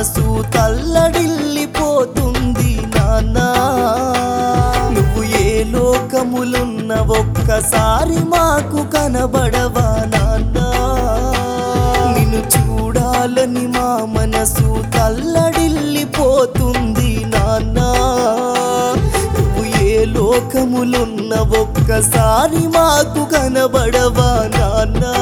మనసు తల్లడిల్లిపోతుంది నాన్నా నువ్వు ఏ లోకములున్న ఒక్కసారి మాకు కనబడవా నాన్నా నిన్ను చూడాలని మా మనసు తల్లడిల్లిపోతుంది నాన్నా నువ్వు ఏ లోకములున్న ఒక్కసారి మాకు కనబడవా నాన్నా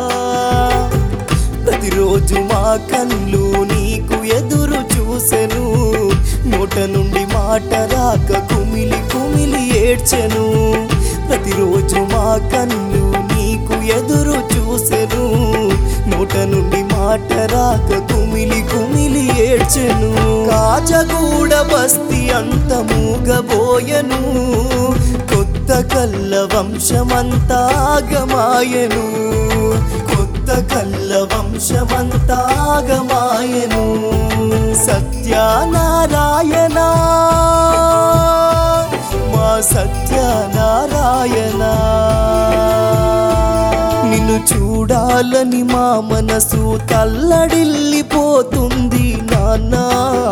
ప్రతిరోజు మా కళ్ళు నీకు ఎదురు చూసెను నోట నుండి మాట రాక కుమిలి కుమిలి ఏడ్చెను ప్రతిరోజు మా కళ్ళు నీకు ఎదురు చూసెను నోట నుండి మాట రాక కుమిలి కుమిలి ఏడ్చెను కాజగూడ బస్తి అంత మూగబోయను కొత్త కల్ల వంశమంతా ఆగమాయను కొత్త కల్ల వంశమంతా ఆగమాయను సత్యనారాయణ మా సత్యనారాయణ నిన్ను చూడాలని మా మనసు తల్లడిల్లిపోతుంది నాన్నా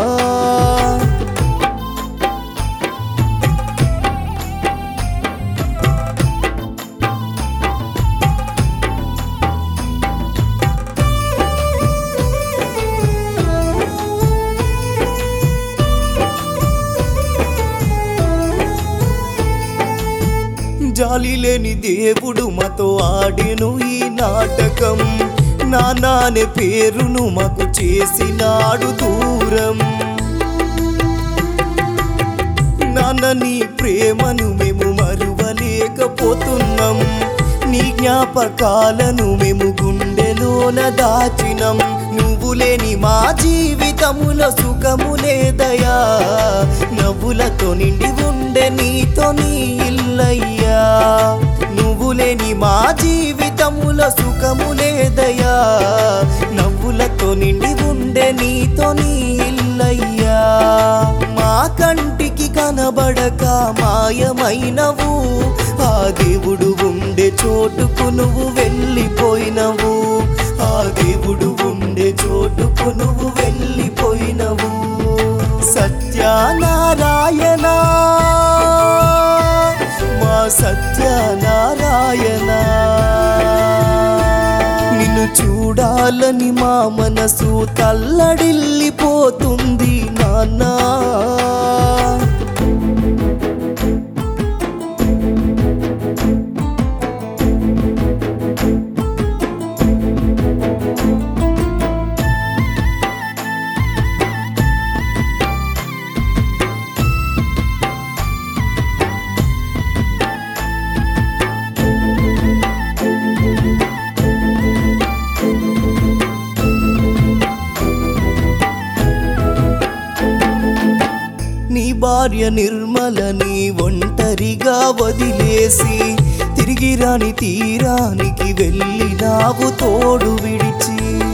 జాలి లేని దేవుడు మాతో ఆడెను ఈ నాటకం నానానే పేరును మాకు చేసినాడు దూరం నాన్న నీ ప్రేమను మేము మరువలేకపోతున్నాం నీ జ్ఞాపకాలను మేము గుండెలోన దాచినం నువ్వు లేని మా జీవితములో సుఖము లేదయా నవ్వులతో నిండి ఉండే నీతో నీ ఇల్లయ్యా నువ్వు లేని మా జీవితములో సుఖము లేదయా నవ్వులతో నిండి ఉండే నీతో నీ ఇల్లయ్యా మా కంటికి కనబడక మాయమైనవు ఆ దేవుడు ఉండే చోటుకు నువ్వు వెళ్ళిపోయినవు ఆ దేవుడు ఉండే చోటుకు నువ్వు వెళ్ళిపోయినవు సత్యనారాయణ మా సత్యనారాయణ నిన్ను చూడాలని మా మనసు తల్లడిల్లిపోతుంది నాన్నా నీ భార్య నిర్మలని ఒంటరిగా వదిలేసి తిరిగి రాని తీరానికి వెళ్ళినావు తోడు విడిచి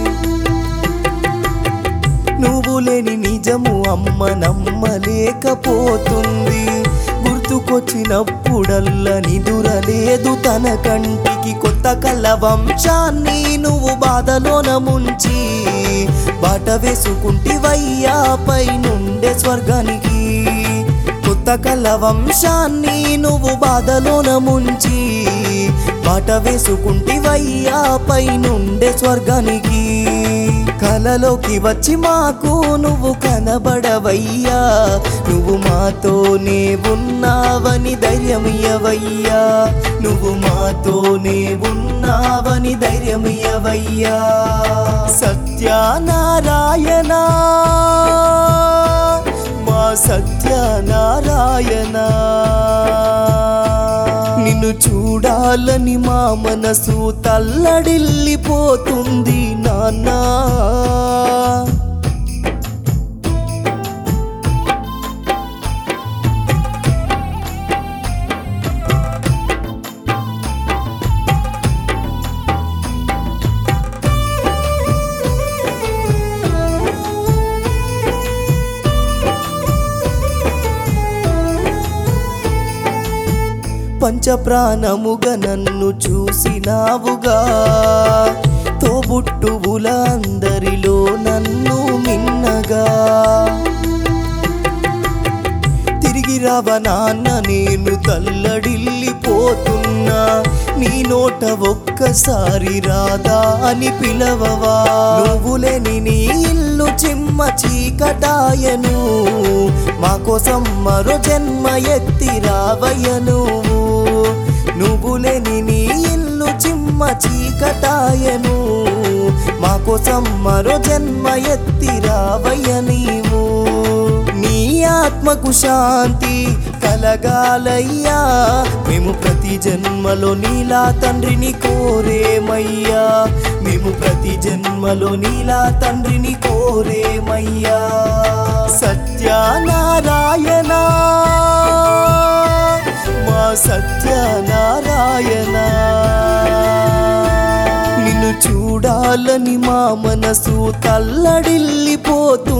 నువ్వు లేని నిజము అమ్మ నమ్మలేకపోతుంది గుర్తుకొచ్చినప్పుడల్లా నిదురలేదు తన కంటికి కొత్త కళ్ళ వంశాన్ని నువ్వు బాధలోన ముంచి బాట వేసుకుంటివయ్యా పై నుండే స్వర్గానికి కొత్త కళ్ళ వంశాన్ని నువ్వు బాధలోన ముంచి బాట వేసుకుంటివయ్యా పై నుండే స్వర్గానికి కలలోకి వచ్చి మాకు నువ్వు కనబడవయ్యా నువ్వు మాతోనే ఉన్నావని ధైర్యమియవయ్యా నువ్వు మాతోనే ఉన్నావని ధైర్యమియవయ్యా సత్యనారాయణ మా సత్యనారాయణ నిన్ను చూడాలని మా మనసు తల్లడిల్లిపోతుంది నాన్నా పంచప్రాణముగా నన్ను చూసినావుగా తోబుట్టువుల అందరిలో నన్ను మిన్నగా తిరిగి రావ నాన్న నేను తల్లడిల్లిపోతున్నా నీ నోట ఒక్కసారి రాదా అని పిలవవా నువ్వు లేని నీ ఇల్లు చిమ్మ చీకటాయను మా కోసం మరో జన్మ ఎత్తి రావయ్య నువ్వు నువ్వు లేని నీ ఇల్లు చిమ్మ చీకటాయను మా కోసం మరో జన్మ ఎత్తి రావయ్య నీవు నీ ఆత్మకు శాంతి కలగాలయ్యా మేము ప్రతి జన్మలో నీలా తండ్రిని కోరేమయ్యా మేము ప్రతి జన్మలో నీలా తండ్రిని కోరేమయ్యా సత్యనారాయణ మా సత్యనారాయణ నిన్ను చూడాలని మా మనసు తల్లడిల్లిపోతు